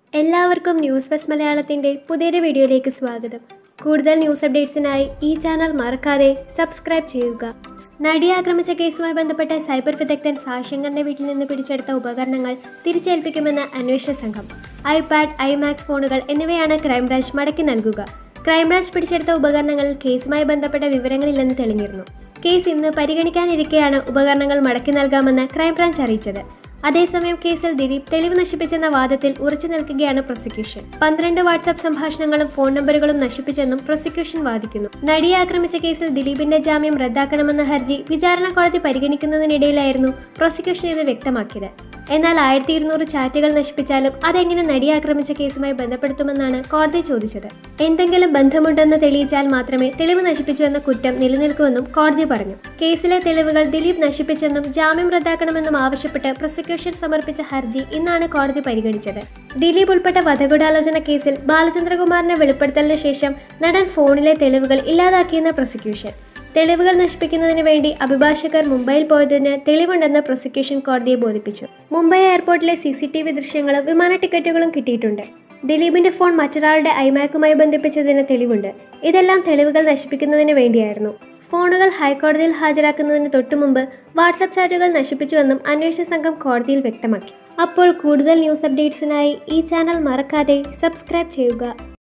എല്ലാവർക്കും news first മലയാളത്തിൻ്റെ പുതിയൊരു വീഡിയോയിലേക്ക് സ്വാഗതം കൂടുതൽ ന്യൂസ് അപ്ഡേറ്റ്സിനായി ഈ ചാനൽ മറക്കാതെ സബ്സ്ക്രൈബ് ചെയ്യുക നടിയെ ആക്രമിച്ച കേസുമായി ബന്ധപ്പെട്ട സൈബർ വിദഗ്ധൻ സാശങ്കറിന്റെ വീട്ടിൽ നിന്ന് പിടിച്ചെടുത്ത ഉപകരണങ്ങൾ തിരിച്ചേൽപ്പിക്കുമെന്ന് അന്വേഷണ സംഘം ഐപാഡ് ഐമാക്സ് ഫോണുകൾ എന്നിവയാണ് ക്രൈംബ്രാഞ്ച് മടക്കി നൽകുക ക്രൈംബ്രാഞ്ച് പിടിച്ചെടുത്ത ഉപകരണങ്ങളിൽ കേസുമായി ബന്ധപ്പെട്ട വിവരങ്ങളില്ലെന്ന് തെളിഞ്ഞിരുന്നു കേസ് ഇന്ന് പരിഗണിക്കാനിരിക്കെയാണ് ഉപകരണങ്ങൾ മടക്കി നൽകാമെന്ന് ക്രൈംബ്രാഞ്ച് അറിയിച്ചത് അതേസമയം കേസിൽ ദിലീപ് തെളിവ് നശിപ്പിച്ചെന്ന വാദത്തിൽ ഉറച്ചു നിൽക്കുകയാണ് പ്രോസിക്യൂഷൻ പന്ത്രണ്ട് വാട്സാപ്പ് സംഭാഷണങ്ങളും ഫോൺ നമ്പറുകളും നശിപ്പിച്ചെന്നും പ്രോസിക്യൂഷൻ വാദിക്കുന്നു നടിയെ ആക്രമിച്ച കേസിൽ ദിലീപിന്റെ ജാമ്യം റദ്ദാക്കണമെന്ന ഹർജി വിചാരണ കോടതി പരിഗണിക്കുന്നതിനിടയിലായിരുന്നു പ്രോസിക്യൂഷൻ ഇത് വ്യക്തമാക്കിയത് എന്നാൽ ആയിരത്തി ഇരുന്നൂറ് ചാറ്റുകൾ നശിപ്പിച്ചാലും അതെങ്ങനെ നടിയെ ആക്രമിച്ച കേസുമായി ബന്ധപ്പെടുത്തുമെന്നാണ് കോടതി ചോദിച്ചത് എന്തെങ്കിലും ബന്ധമുണ്ടെന്ന് തെളിയിച്ചാൽ മാത്രമേ തെളിവ് നശിപ്പിച്ചുവെന്ന കുറ്റം നിലനിൽക്കുമെന്നും കോടതി പറഞ്ഞു കേസിലെ തെളിവുകൾ ദിലീപ് നശിപ്പിച്ചെന്നും ജാമ്യം റദ്ദാക്കണമെന്നും ആവശ്യപ്പെട്ട് പ്രോസിക്യൂഷൻ സമർപ്പിച്ച ഹർജി ഇന്നാണ് കോടതി പരിഗണിച്ചത് ദിലീപ് ഉൾപ്പെട്ട വധഗൂഢാലോചന കേസിൽ ബാലചന്ദ്രകുമാറിന്റെ വെളിപ്പെടുത്തലിന് ശേഷം നടൻ ഫോണിലെ തെളിവുകൾ ഇല്ലാതാക്കിയെന്ന പ്രോസിക്യൂഷൻ തെളിവുകൾ നശിപ്പിക്കുന്നതിന് വേണ്ടി അഭിഭാഷകർ മുംബൈയിൽ പോയതിന് തെളിവുണ്ടെന്ന് പ്രോസിക്യൂഷൻ കോടതിയെ ബോധിപ്പിച്ചു മുംബൈ എയർപോർട്ടിലെ സി സി ടി വി ദൃശ്യങ്ങളും വിമാന ടിക്കറ്റുകളും കിട്ടിയിട്ടുണ്ട് ദിലീപിന്റെ ഫോൺ മറ്റൊരാളുടെ ഐമാക്കുമായി ബന്ധിപ്പിച്ചതിന് തെളിവുണ്ട് ഇതെല്ലാം തെളിവുകൾ നശിപ്പിക്കുന്നതിന് വേണ്ടിയായിരുന്നു ഫോണുകൾ ഹൈക്കോടതിയിൽ ഹാജരാക്കുന്നതിന് തൊട്ടുമുമ്പ് വാട്സാപ്പ് ചാറ്റുകൾ നശിപ്പിച്ചുവെന്നും അന്വേഷണ സംഘം കോടതിയിൽ വ്യക്തമാക്കി അപ്പോൾ കൂടുതൽ ന്യൂസ് അപ്ഡേറ്റ്സിനായി ഈ ചാനൽ മറക്കാതെ സബ്സ്ക്രൈബ് ചെയ്യുക